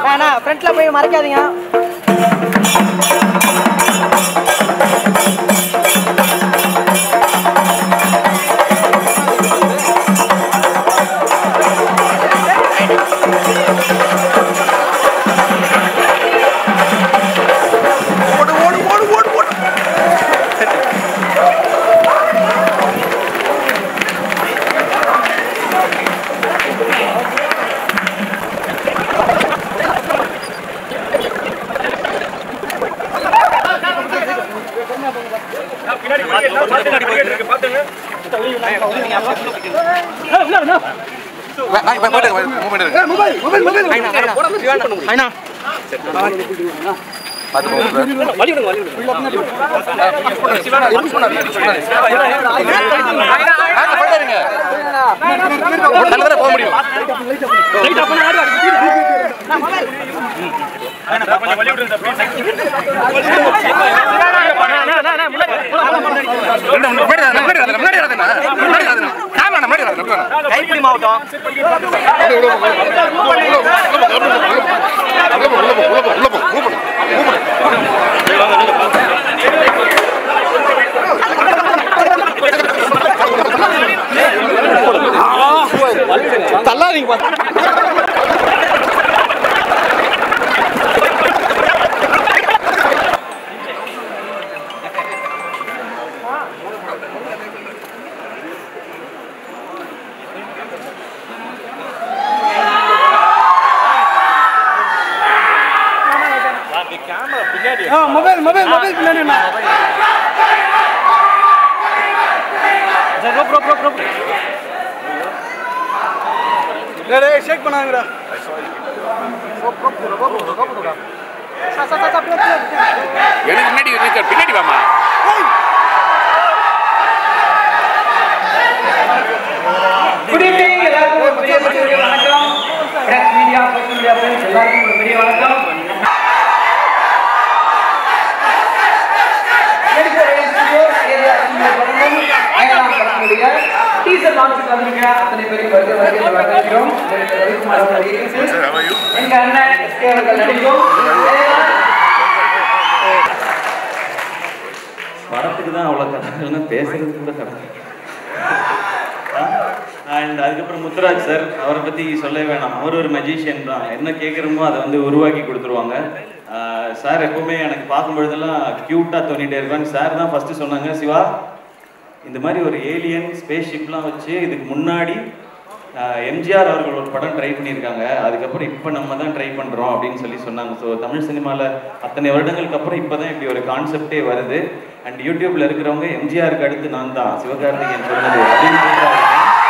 அண்ணா ஃப்ரண்ட்ல போய் மறைக்காதீங்க ஓடு ஓடு ஓடு ஓடு ஓடு மொபைல் மொபைல் மொபைல் அண்ணா பார்த்து போங்க போக முடியும் முன்னாடி வராதே, முன்னாடி வராதே, முன்னாடி வராதேண்ணா. முன்னாடி வராதேண்ணா. ஆமாண்ணா, முன்னாடி வராதே, முன்னாடி வராதே. கைப்பிடி மாவட்டம் உள்ள போ, உள்ள போ, உள்ள போ, கூப்பிடு, கூப்பிடு. தள்ளாதீங்க மொபைல் மொபைல் மொபைல் பின்னாடி ஷேக் பண்ணாங்கடா எனக்கு முன்னாடி நிக்க, பின்னாடி வாமா குட் ஈவினிங் எல்லாருக்கும் ஒரு பெரிய பெரிய வணக்கம் press media social media friends எல்லாருக்கும் ஒரு பெரிய வணக்கம் டீசர் லான்ச்சுக்கு வந்திருக்க அத்தனை பேருக்கு வருக வருக என்று வரவேற்கிறோம் எனக்கு ரவிக்குமார் அவர்கள் இருக்கிறது. எங்க அண்ணன் எஸ்கே அவர்கள் நடிக்கும் படத்துக்கு தான் அவ்வளோ கதை இல்லைன்னா பேசுறதுக்கு கூட கதை அண்ட் அதுக்கப்புறம் முத்துராஜ் சார் அவரை பற்றி சொல்லவே வேணாம் அவர் ஒரு மெஜிஷியன் தான் என்ன கேட்குறோமோ அதை வந்து உருவாக்கி கொடுத்துருவாங்க சார் எப்பவுமே எனக்கு பார்க்கும்பொழுதெல்லாம் க்யூட்டாக தோணிட்டே இருப்பாங்க சார் தான் ஃபஸ்ட்டு சொன்னாங்க சிவா இந்த மாதிரி ஒரு ஏலியன் ஸ்பேஸ் ஷிப்லாம் வச்சு இதுக்கு முன்னாடி எம்ஜிஆர் அவர்கள் ஒரு படம் ட்ரை பண்ணியிருக்காங்க அதுக்கப்புறம் இப்போ நம்ம தான் ட்ரை பண்ணுறோம் அப்படின்னு சொல்லி சொன்னாங்க ஸோ தமிழ் சினிமாவில் அத்தனை வருடங்களுக்கு அப்புறம் இப்போ தான் இப்படி ஒரு கான்செப்டே வருது அண்ட் யூடியூப்ல இருக்கிறவங்க எம்ஜிஆருக்கு அடுத்து நான் தான் சிவகார்த்திகேயன் சொன்னது அப்படின்னு சொல்றாங்க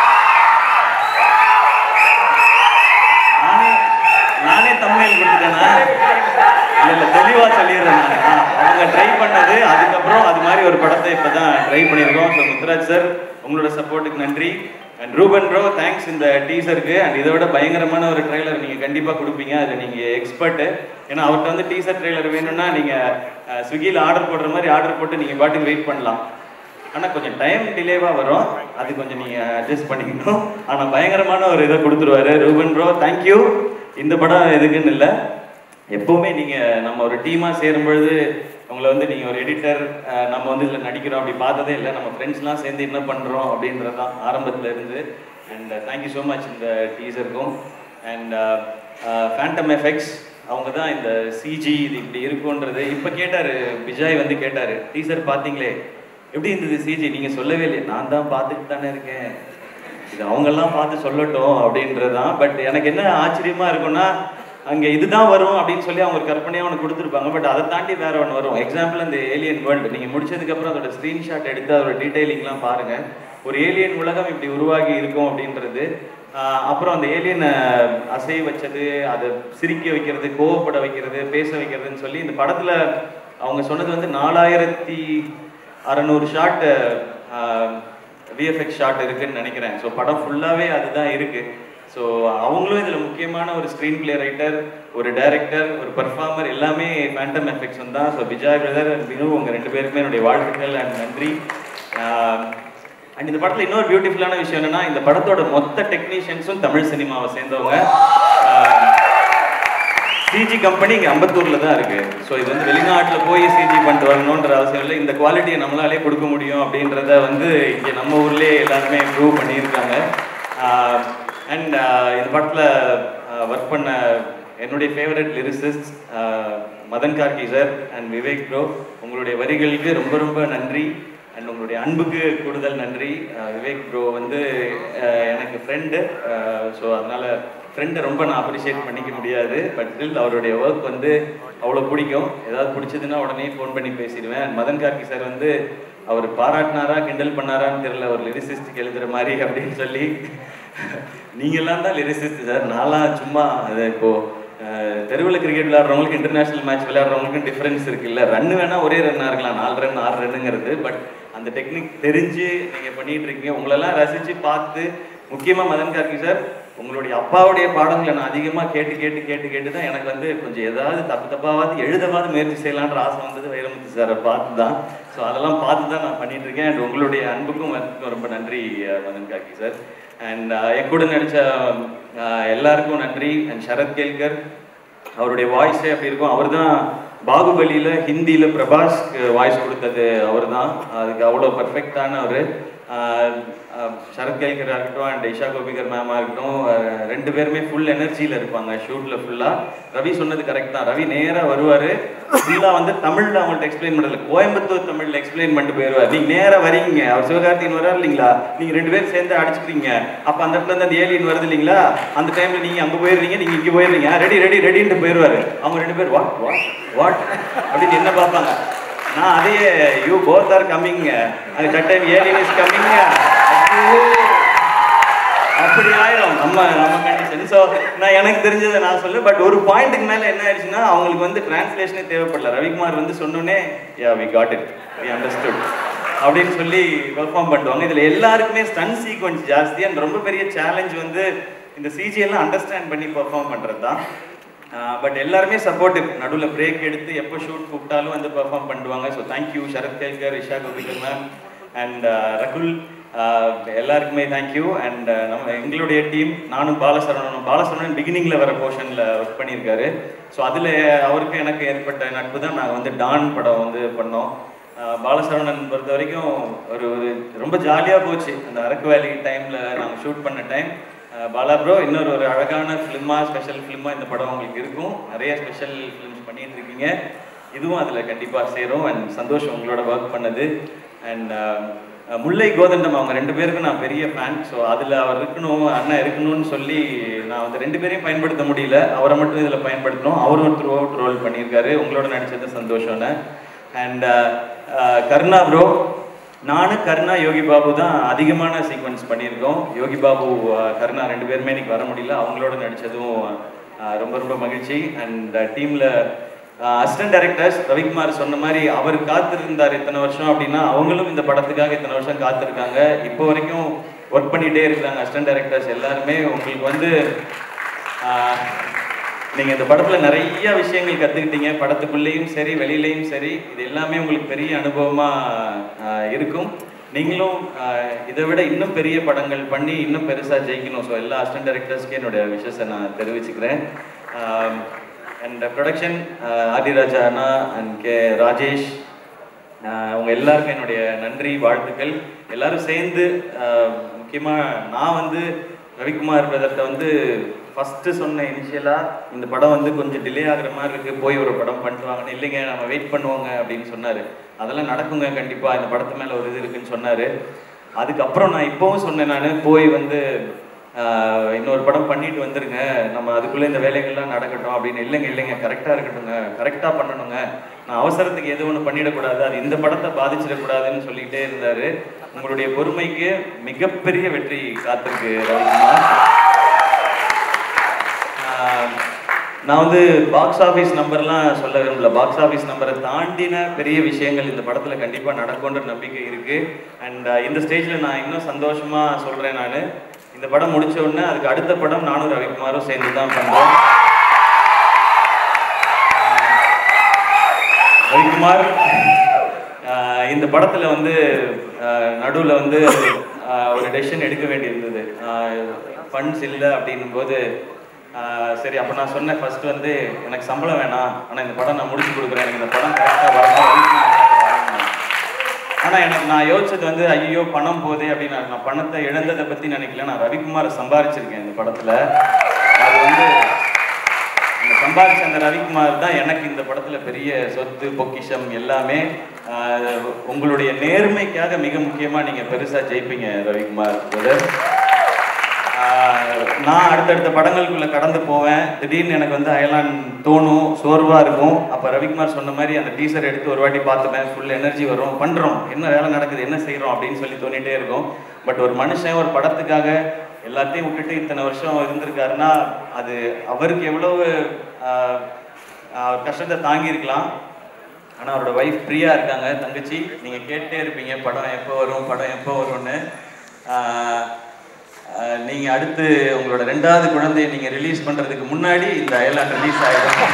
நானே நானே தமிழில் கொடுத்துட்டேனா இல்ல இல்ல தெளிவா சொல்லிடுறேன் நான். ஆ, அவங்க ட்ரை பண்ணது அதுக்கப்புறம் அது மாதிரி ஒரு படத்தை இப்பதான் ட்ரை பண்ணியிருக்கோம் ஸோ முத்துராஜ் சார் உங்களோட சப்போர்ட்டுக்கு நன்றி அண்ட் ரூபன் ப்ரோ தேங்க்ஸ் இந்த டீசருக்கு அண்ட் இதை விட பயங்கரமான ஒரு ட்ரெய்லர் நீங்க கண்டிப்பா கொடுப்பீங்க அதில் நீங்க எக்ஸ்பர்ட் ஏன்னா அவர்கிட்ட வந்து டீசர் ட்ரெய்லர் வேணும்னா நீங்க அஹ், ஸ்விக்கியில் ஆர்டர் போடுற மாதிரி ஆர்டர் போட்டு நீங்க பாட்டுக்கு வெயிட் பண்ணலாம் ஆனால் கொஞ்சம் டைம் டிலேவாக வரும் அது கொஞ்சம் நீங்கள் அட்ஜஸ்ட் பண்ணிக்கணும் ஆனால் பயங்கரமான ஒரு இதை கொடுத்துருவாரு ரூபன் ப்ரோ தேங்க்யூ இந்த படம் எதுக்குன்னு இல்லை எப்போவுமே நீங்கள் நம்ம ஒரு டீமாக சேரும் பொழுது உங்களை வந்து நீங்கள் ஒரு எடிட்டர் நம்ம வந்து இதில் நடிக்கிறோம் அப்படி பார்த்ததே இல்லை நம்ம ஃப்ரெண்ட்ஸ்லாம் சேர்ந்து என்ன பண்ணுறோம் அப்படின்றது தான் ஆரம்பத்தில் இருந்து அண்ட் தேங்க்யூ ஸோ மச் இந்த டீசருக்கும் அண்ட் ஃபேண்டம் எஃபெக்ட்ஸ் அவங்க தான் இந்த சிஜி இது இப்படி இருக்குன்றது இப்போ கேட்டார் விஜய் வந்து கேட்டார் டீசர் பார்த்தீங்களே எப்படி இருந்தது சிஜி நீங்கள் சொல்லவே இல்லையே நான் தான் பார்த்துட்டு தானே இருக்கேன் இது அவங்கெல்லாம் பார்த்து சொல்லட்டும் அப்படின்றது தான் பட் எனக்கு என்ன ஆச்சரியமா இருக்கும்னா அங்கே இதுதான் வரும் அப்படின்னு சொல்லி அவங்க ஒரு கற்பனையாக ஒன்று கொடுத்துருப்பாங்க பட் அதை தாண்டி வேற ஒன்று வரும் எக்ஸாம்பிள் இந்த ஏலியன் வேர்ல்டு நீங்கள் முடிச்சதுக்கப்புறம் அதோட ஸ்க்ரீன்ஷாட் எடுத்து அதோட டீட்டெயிலிங்லாம் பாருங்க ஒரு ஏலியன் உலகம் இப்படி உருவாகி இருக்கும் அப்படின்றது ஆஹ் அப்புறம் அந்த ஏலியனை அசைய வச்சது அதை சிரிக்க வைக்கிறது கோவப்பட வைக்கிறது பேச வைக்கிறதுன்னு சொல்லி இந்த படத்தில் அவங்க சொன்னது வந்து நாலாயிரத்தி அறநூறு ஷாட் விஎஃப்எக்ஸ் ஷாட் இருக்குன்னு நினைக்கிறேன் ஸோ படம் ஃபுல்லாகவே அதுதான் இருக்கு ஸோ அவங்களும் இதில் முக்கியமான ஒரு ஸ்க்ரீன் பிளே ரைட்டர் ஒரு டைரக்டர் ஒரு பர்ஃபார்மர் எல்லாமே ஃபேண்டம் எஃபெக்ட்ஸ் தான் so Vijay brother and Vinu உங்கள் ரெண்டு பேருக்குமே என்னுடைய வாழ்த்துக்கள் அண்ட் நன்றி அண்ட் இந்த படத்தில் இன்னொரு பியூட்டிஃபுல்லான விஷயம் என்னன்னா இந்த படத்தோட மொத்த டெக்னீஷியன்ஸும் தமிழ் சினிமாவை சேர்ந்தவங்க ஆஹ் சிஜி கம்பெனி இங்கே அம்பத்தூரில் தான் இருக்குது ஸோ இது வந்து வெளிநாட்டில் போய் சிஜி பண்ணிட்டு வரணுன்ற அவசியம் இல்லை இந்த குவாலிட்டியை நம்மளாலே கொடுக்க முடியும் அப்படின்றத வந்து இங்கே நம்ம ஊர்லேயே எல்லாருமே ப்ரூவ் பண்ணியிருக்காங்க அண்ட் இந்த படத்தில் ஒர்க் பண்ண என்னுடைய favourite lyricist Madhan Karky sir and Vivek bro உங்களுடைய வரிகளுக்கு ரொம்ப ரொம்ப நன்றி அண்ட் உங்களுடைய அன்புக்கு கூடுதல் நன்றி அஹ் விவேக் ப்ரோ வந்து அஹ் எனக்கு ஃப்ரெண்டு ஸோ அதனால ஃப்ரெண்டை ரொம்ப நான் அப்ரிஷியேட் பண்ணிக்க முடியாது பட் ஸ்டில் அவருடைய ஒர்க் வந்து அவ்வளோ பிடிக்கும் ஏதாவது பிடிச்சதுன்னா உடனே ஃபோன் பண்ணி பேசிடுவேன் And மதன் கார்கி சார் வந்து அவர் பாராட்டினாரா கிண்டல் பண்ணாரான்னு தெரியல ஒரு லிரிசிஸ்டுக்கு எழுதுற மாதிரி அப்படின்னு சொல்லி நீங்கெல்லாம் தான் லிரிசிஸ்ட் சார் நான்லாம் சும்மா அது இப்போ தெருவில் கிரிக்கெட் விளையாடுறவங்களுக்கு இன்டர்நேஷனல் மேட்ச் விளையாடுறவங்களுக்கும் டிஃப்ரென்ஸ் இருக்குல்ல ரன் வேணா ஒரே ரன்னாக இருக்கலாம் நாலு ரன் ஆறு ரன்னுங்கிறது பட் அந்த டெக்னிக் தெரிஞ்சு நீங்கள் பண்ணிட்டு இருக்கீங்க உங்களெல்லாம் ரசித்து பார்த்து முக்கியமாக மதன் கார்கி சார் உங்களுடைய அப்பாவுடைய பாடங்களை நான் அதிகமாக கேட்டு கேட்டு கேட்டு கேட்டு தான் எனக்கு வந்து கொஞ்சம் ஏதாவது தப்பு தப்பாவது எழுதவாது முயற்சி செய்யலான்ற ஆசை வந்தது வைரமுத்து சாரை பார்த்து தான் ஸோ அதெல்லாம் பார்த்து தான் நான் பண்ணிட்டு இருக்கேன் அண்ட் உங்களுடைய அன்புக்கும் வணக்கத்துக்கும் ரொம்ப நன்றி அஹ், மதன் கார்கி சார் அண்ட் என் கூட நடித்த எல்லாருக்கும் நன்றி அண்ட் சரத் கேல்கர் அவருடைய வாய்ஸே அப்படி இருக்கும் அவர் தான் பாகுபலியில் ஹிந்தியில் பிரபாஸ்க்கு வாய்ஸ் கொடுத்தது அவர் தான் அதுக்கு அவ்வளோ பர்ஃபெக்டான அவர் சரத் கேல்கராக இருக்கட்டும் அண்ட் இஷா கோபிகர் மேமாக இருக்கட்டும் அஹ் ரெண்டு பேருமே ஃபுல் எனர்ஜியில் இருப்பாங்க ஷூட்டில் ஃபுல்லாக ரவி சொன்னது கரெக்ட் தான் ரவி நேராக வருவார் ஃபுல்லாக வந்து தமிழில் அவங்கள்ட்ட எக்ஸ்பிளைன் பண்ணல கோயம்புத்தூர் தமிழில் எக்ஸ்பிளைன் பண்ணிட்டு போயிடுவார் நீங்கள் நேராக வரீங்க அவர் சிவகார்த்திகன் வரார் இல்லைங்களா நீங்கள் ரெண்டு பேரும் சேர்ந்து அடிச்சுக்கிறீங்க அப்போ அந்த இடத்துல இருந்து அந்த ஏலியன் வருது இல்லைங்களா அந்த டைமில் நீங்கள் அங்கே போயிடுறீங்க நீங்கள் இங்கே போயிடுறீங்க ரெடி ரெடி ரெடின்ட்டு போயிடுவார் அவங்க ரெண்டு பேர் வாட் வாட் வாட் அப்படின்னு என்ன பார்ப்பாங்க நான் அதையே யூ போத் ஆர் கம்மிங்க அது கட் டைம் ஏலியன் இஸ் கம்மிங்க அப்படி ஆயிரும் நம்ம நம்ம கண்டிஷன் ஸோ நான் எனக்கு தெரிஞ்சதை நான் சொல்ல பட் ஒரு பாயிண்ட்டுக்கு மேலே என்ன ஆயிடுச்சுன்னா அவங்களுக்கு வந்து டிரான்ஸ்லேஷனே தேவைப்படல ரவிக்குமார் வந்து சொன்னோன்னே yeah we got it we understood அப்படின்னு சொல்லி பெர்ஃபார்ம் பண்ணுவாங்க இதில் எல்லாருக்குமே ஸ்டன் சீக்வன்ஸ் ஜாஸ்தி அண்ட் ரொம்ப பெரிய சேலஞ்ச் வந்து இந்த சிஜி எல்லாம் அண்டர்ஸ்டாண்ட் பண்ணி பெர்ஃபார்ம் பண்ணுறது தான் பட் எல்லாருமே சப்போர்ட்டிவ் நடுவில் பிரேக் எடுத்து எப்போ ஷூட் கூப்பிட்டாலும் வந்து பெர்ஃபார்ம் பண்ணுவாங்க so thank you Sharad Kelkar Isha Koppikar ma'am and Rakul ஆஹ் எல்லாருக்குமே தேங்க்யூ அண்ட் நம்ம எங்களுடைய டீம் நானும் பாலசரவணனும் பாலசரவணன் பிகினிங்கில் வர போர்ஷனில் ஒர்க் பண்ணியிருக்காரு ஸோ அதில் அவருக்கு எனக்கு ஏற்பட்ட நட்பு தான் நாங்கள் வந்து டான் படம் வந்து பண்ணோம் ஆஹ் பாலசரவணன் பொறுத்த வரைக்கும் ஒரு ஒரு ரொம்ப ஜாலியாக போச்சு அந்த அரக்கு வேலி டைமில் நாங்கள் ஷூட் பண்ண டைம் பாலா ப்ரோ இன்னொரு ஒரு அழகான ஃபிலிமாக ஸ்பெஷல் ஃபிலிமாக இந்த படம் உங்களுக்கு இருக்கும் நிறைய ஸ்பெஷல் ஃபிலிம்ஸ் பண்ணிட்டு இருக்கீங்க இதுவும் அதில் கண்டிப்பாக சேரும் அண்ட் சந்தோஷம் உங்களோட ஒர்க் பண்ணது அண்ட் முல்லை கோதண்டம் அவங்க ரெண்டு பேருக்கும் நான் பெரிய ஃபேன் ஸோ அதில் அவர் இருக்கணும் அண்ணன் இருக்கணும்னு சொல்லி நான் வந்து ரெண்டு பேரையும் பயன்படுத்த முடியல அவரை மட்டும் இதில் பயன்படுத்தணும் அவரும் த்ரூ அவுட் ரோல் பண்ணியிருக்காரு உங்களோட நடிச்சது சந்தோஷம்னு அண்ட் கருணா ப்ரோ நானும் கருணா யோகி பாபு தான் அதிகமான சீக்வன்ஸ் பண்ணியிருக்கோம் யோகி பாபு அஹ், கருணா ரெண்டு பேருமே இன்னைக்கு வர முடியல அவங்களோட நடித்ததும் ரொம்ப ரொம்ப மகிழ்ச்சி அண்ட் டீமில் அசிஸ்டன்ட் டைரக்டர்ஸ் ரவிக்குமார் சொன்ன மாதிரி அவர் காத்திருந்தார் இத்தனை வருஷம் அப்படின்னா அவங்களும் இந்த படத்துக்காக இத்தனை வருஷம் காத்திருக்காங்க இப்போ வரைக்கும் ஒர்க் பண்ணிகிட்டே இருக்கிறாங்க அசிஸ்டன்ட் டைரக்டர்ஸ் எல்லாருமே உங்களுக்கு வந்து ஆஹ், நீங்க இந்த படத்துல நிறைய விஷயங்கள் கத்துக்கிட்டீங்க படத்துக்குள்ளேயும் சரி வெளியிலயும் சரி இது எல்லாமே உங்களுக்கு பெரிய அனுபவமா ஆஹ், இருக்கும் நீங்களும் ஆஹ், இதை விட இன்னும் பெரிய படங்கள் பண்ணி இன்னும் பெருசா ஜெயிக்கணும் ஸோ எல்லா அசிஸ்டன்ட் டைரக்டர்ஸ்க்கு என்னுடைய விஷயத்தை நான் தெரிவிச்சுக்கிறேன் அண்ட் ப்ரொடக்ஷன் ஆதி ராஜா அண்ணா அண்ட் கே ராஜேஷ் ஆஹ் உங்க எல்லாருக்கும் என்னுடைய நன்றி வாழ்த்துக்கள் எல்லாரும் சேர்ந்து ஆஹ் முக்கியமா நான் வந்து ரவிக்குமார் பிரதர்கிட்ட வந்து ஃபர்ஸ்ட் சொன்ன இனிஷியலா இந்த படம் வந்து கொஞ்சம் டிலே ஆகுற மாதிரி இருக்கு போய் ஒரு படம் பண்ணிட்டு வாங்கன்னு இல்லைங்க நம்ம வெயிட் பண்ணுவோங்க அப்படின்னு சொன்னாரு அதெல்லாம் நடக்குங்க கண்டிப்பா இந்த படத்து மேல ஒரு இது இருக்குன்னு சொன்னாரு அதுக்கப்புறம் நான் இப்பவும் சொன்னேன் நான் போய் வந்து ஆஹ் இன்னொரு படம் பண்ணிட்டு வந்துருங்க நம்ம அதுக்குள்ளே இந்த வேலைகள்லாம் நடக்கட்டும் அப்படின்னு இல்லைங்க இல்லைங்க கரெக்டாக இருக்கட்டுங்க கரெக்டாக பண்ணணுங்க நான் அவசரத்துக்கு எது ஒன்று பண்ணிடக்கூடாது அது இந்த படத்தை பாதிச்சிடக்கூடாதுன்னு சொல்லிக்கிட்டே இருந்தார் உங்களுடைய பொறுமைக்கு மிகப்பெரிய வெற்றி காத்திருக்கு ரவிக்குமார் ஆஹ் நான் வந்து பாக்ஸ் ஆஃபீஸ் நம்பர்லாம் சொல்ல விரும்பல பாக்ஸ் ஆஃபீஸ் நம்பரை தாண்டின பெரிய விஷயங்கள் இந்த படத்தில் கண்டிப்பாக நடக்கும்ன்ற நம்பிக்கை இருக்குது அண்ட் இந்த ஸ்டேஜில் நான் இன்னும் சந்தோஷமாக சொல்கிறேன் நான் இந்த படம் முடிச்ச உடனே அதுக்கு அடுத்த படம் நானும் ரவிக்குமாரும் சேர்ந்து தான் பண்ணுறோம் ரவிக்குமார் ஆஹ் இந்த படத்தில் வந்து நடுவில் வந்து ஆஹ் ஒரு டெசிஷன் எடுக்க வேண்டியிருந்தது ஃபண்ட்ஸ் இல்லை அப்படின்னும் போது ஆஹ் சரி அப்போ நான் சொன்னேன் ஃபர்ஸ்ட் வந்து எனக்கு சம்பளம் வேணாம் ஆனால் இந்த படம் நான் முடிச்சு கொடுக்குறேன் எனக்கு இந்த படம் கரெக்டாக வரணும் ஆனால் எனக்கு நான் யோசிச்சது வந்து ஐயோ பணம் போதே அப்படின்னு நான் பணத்தை இழந்ததை பற்றி நினைக்கல நான் ரவிக்குமாரை சம்பாரிச்சிருக்கேன் இந்த படத்தில் அது வந்து இந்த சம்பாரிச்ச அந்த ரவிக்குமார் தான் எனக்கு இந்த படத்தில் பெரிய சொத்து பொக்கிஷம் எல்லாமே ஆஹ் உங்களுடைய நேர்மைக்காக மிக முக்கியமாக நீங்கள் பெருசாக ஜெயிப்பீங்க ரவிக்குமார் பிரதர் ஆஹ் நான் அடுத்தடுத்த படங்களுக்குள்ள கடந்து போவேன் திடீர்னு எனக்கு வந்து அயலான் தோணும் சோர்வாக இருக்கும் அப்போ ரவிக்குமார் சொன்ன மாதிரி அந்த டீசர் எடுத்து ஒரு வாட்டி பார்த்துப்பேன் ஃபுல் எனர்ஜி வரும் பண்ணுறோம் என்ன வேலை நடக்குது என்ன செய்கிறோம் அப்படின்னு சொல்லி தோணிட்டே இருக்கும் பட் ஒரு மனுஷன் ஒரு படத்துக்காக எல்லாத்தையும் விட்டுட்டு இத்தனை வருஷம் இருந்திருக்காருன்னா அது அவருக்கு எவ்வளவு ஆஹ் ஆஹ் கஷ்டத்தை தாங்கியிருக்கலாம் ஆனால் அவரோட ஒய்ஃப் பிரியா இருக்காங்க தங்கச்சி நீங்கள் கேட்டே இருப்பீங்க படம் எப்போ வரும் படம் எப்போ வரும்னு ஆஹ் ஆஹ் நீங்க அடுத்து உங்களோட ரெண்டாவது குழந்தையை நீங்க ரிலீஸ் பண்றதுக்கு முன்னாடி இந்த அயலான் ரிலீஸ் ஆயிடும்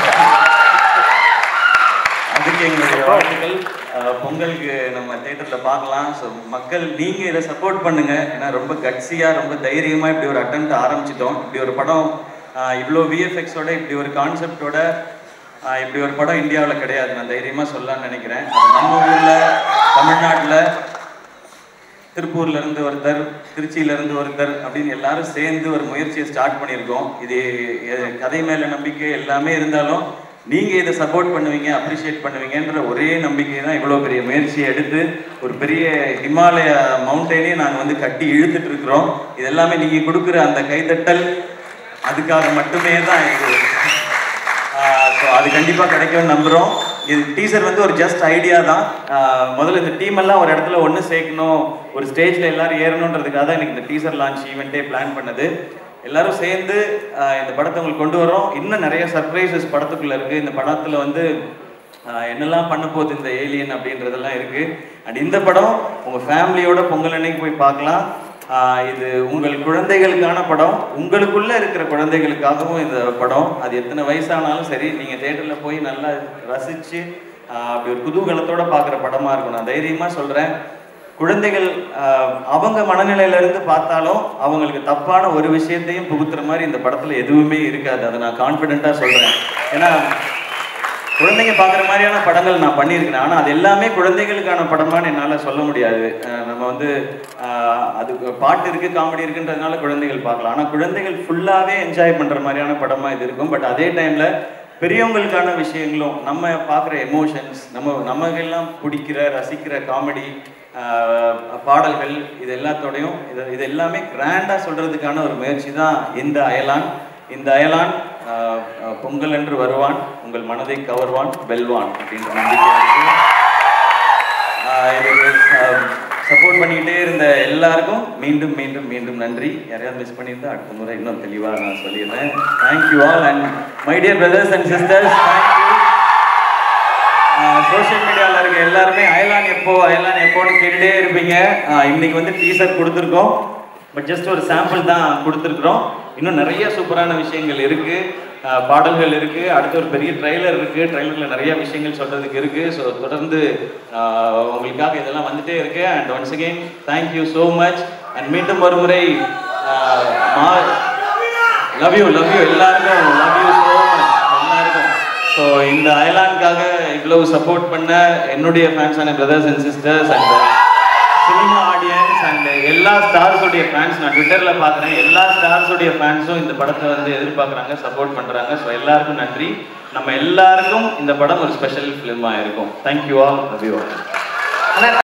அதுக்கு எங்களுடைய வாழ்த்துக்கள் ஆஹ் பொங்கலுக்கு நம்ம தேட்டர்ல பார்க்கலாம் ஸோ மக்கள் நீங்க இதை சப்போர்ட் பண்ணுங்க ஏன்னா ரொம்ப கட்சியா ரொம்ப தைரியமா இப்படி ஒரு அட்டம் ஆரம்பிச்சிட்டோம் இப்படி ஒரு படம் ஆஹ் இவ்வளோ விஎஃப்எக்ஸோட இப்படி ஒரு கான்செப்டோட இப்படி ஒரு படம் இந்தியாவில் கிடையாது நான் தைரியமா சொல்லலாம்னு நினைக்கிறேன் அது நம்ம ஊர்ல தமிழ்நாட்டில் திருப்பூர்ல இருந்து ஒருத்தர் திருச்சியில இருந்து ஒருத்தர் அப்படின்னு எல்லாரும் சேர்ந்து ஒரு முயற்சியை ஸ்டார்ட் பண்ணியிருக்கோம் இது எ- கதை மேல நம்பிக்கை எல்லாமே இருந்தாலும் நீங்க இதை சப்போர்ட் பண்ணுவீங்க அப்ரிஷியேட் பண்ணுவீங்கன்ற ஒரே நம்பிக்கை தான் இவ்வளவு பெரிய முயற்சியை எடுத்து ஒரு பெரிய ஹிமாலய மவுண்டனையே நாங்க வந்து கட்டி இழுத்துட்டு இருக்கிறோம் இது எல்லாமே நீங்க கொடுக்குற அந்த கைதட்டல் அதுக்காக மட்டுமே தான் இது ஸோ அது கண்டிப்பாக கிடைக்கும்னு நம்புகிறோம் இது டீசர் வந்து ஒரு ஜஸ்ட் ஐடியா தான் ஆஹ் முதல்ல இந்த டீம் எல்லாம் ஒரு இடத்துல ஒன்று சேர்க்கணும் ஒரு ஸ்டேஜில் எல்லாரும் ஏறணுன்றதுக்காக தான் எனக்கு இந்த டீசர் லான்ச் ஈவெண்ட்டே பிளான் பண்ணது எல்லாரும் சேர்ந்து ஆஹ் இந்த படத்தை உங்களுக்கு கொண்டு வரோம் இன்னும் நிறைய சர்ப்ரைசஸ் படத்துக்குள்ள இருக்கு இந்த படத்தில் வந்து ஆஹ் என்னெல்லாம் பண்ண போகுது இந்த ஏலியன் அப்படின்றதெல்லாம் இருக்கு அண்ட் இந்த படம் உங்க ஃபேமிலியோட பொங்கல் அன்னைக்கு போய் பார்க்கலாம் ஆஹ் இது உங்கள் குழந்தைகளுக்கான படம் உங்களுக்குள்ள இருக்கிற குழந்தைகளுக்காகவும் இந்த படம் அது எத்தனை வயசானாலும் சரி நீங்க தேட்டர்ல போய் நல்லா ரசிச்சு ஆஹ் அப்படி ஒரு குதூகலத்தோட பார்க்குற படமா இருக்கும் நான் தைரியமா சொல்றேன் குழந்தைகள் ஆஹ் அவங்க மனநிலையில இருந்து பார்த்தாலும் அவங்களுக்கு தப்பான ஒரு விஷயத்தையும் புகுத்துற மாதிரி இந்த படத்துல எதுவுமே இருக்காது அதை நான் கான்ஃபிடென்ட்டா சொல்றேன் ஏன்னா குழந்தைங்க பார்க்குற மாதிரியான படங்கள் நான் பண்ணியிருக்கிறேன் ஆனால் அது எல்லாமே குழந்தைகளுக்கான படமான்னு என்னால் சொல்ல முடியாது அஹ் நம்ம வந்து அஹ் அதுக்கு பாட்டு இருக்கு காமெடி இருக்குன்றதுனால குழந்தைகள் பார்க்கலாம் ஆனால் குழந்தைகள் ஃபுல்லாகவே என்ஜாய் பண்ணுற மாதிரியான படமாக இது இருக்கும் பட் அதே டைமில் பெரியவங்களுக்கான விஷயங்களும் நம்ம பார்க்குற எமோஷன்ஸ் நம்ம நமக்கெல்லாம் பிடிக்கிற ரசிக்கிற காமெடி பாடல்கள் இது எல்லாத்தோடையும் இது இது எல்லாமே கிராண்டாக சொல்கிறதுக்கான ஒரு முயற்சி தான் இந்த அயலான் இந்த அயலான் ஆஹ், ஆஹ், பொங்கல் என்று வருவான் உங்கள் மனதை கவர்வான் வெல்வான் அப்படின்ற நம்பிக்கை இருக்கு ஆஹ், இதுக்கு சப்போர்ட் பண்ணிக்கிட்டே இருந்த எல்லாருக்கும் மீண்டும் மீண்டும் மீண்டும் நன்றி யாரையாவது மிஸ் பண்ணியிருந்தா அடுத்த முறை இன்னும் தெளிவாக நான் சொல்லிடுறேன் thank you all and my dear brothers and sisters thank you social மீடியாவில் இருக்க எல்லாருமே அயலான் எப்போ அயலான் எப்போன்னு கேட்டுட்டே இருப்பீங்க ஆஹ் இன்னைக்கு வந்து டீசர் கொடுத்துருக்கோம் பட் ஜஸ்ட் ஒரு சாம்பிள் தான் கொடுத்துருக்குறோம் இன்னும் நிறைய சூப்பரான விஷயங்கள் இருக்கு ஆஹ் பாடல்கள் இருக்கு அடுத்து ஒரு பெரிய ட்ரைலர் இருக்கு ட்ரைலரில் நிறைய விஷயங்கள் சொல்றதுக்கு இருக்கு ஸோ தொடர்ந்து ஆஹ் உங்களுக்காக இதெல்லாம் வந்துட்டே இருக்கு and once again thank you so much and மீண்டும் ஒரு முறை ஆஹ் மா லவ் யூ லவ் யூ எல்லாருக்கும் லவ் யூ ஸோ மச் எல்லாருக்கும் ஸோ இந்த அயலானுக்காக இவ்வளவு சப்போர்ட் பண்ண என்னுடைய ஃபேன்ஸான brothers and sisters and cinema audience and எல்லா ஸ்டார்ஸுடைய ஃபேன்ஸ் நான் ட்விட்டரில் பார்க்குறேன் எல்லா ஸ்டார்ஸுடைய ஃபேன்ஸும் இந்த படத்தை வந்து எதிர்பார்க்குறாங்க சப்போர்ட் பண்ணுறாங்க ஸோ எல்லாருக்கும் நன்றி நம்ம எல்லாருக்கும் இந்த படம் ஒரு ஸ்பெஷல் ஃபிலிமாக இருக்கும் thank you all love you all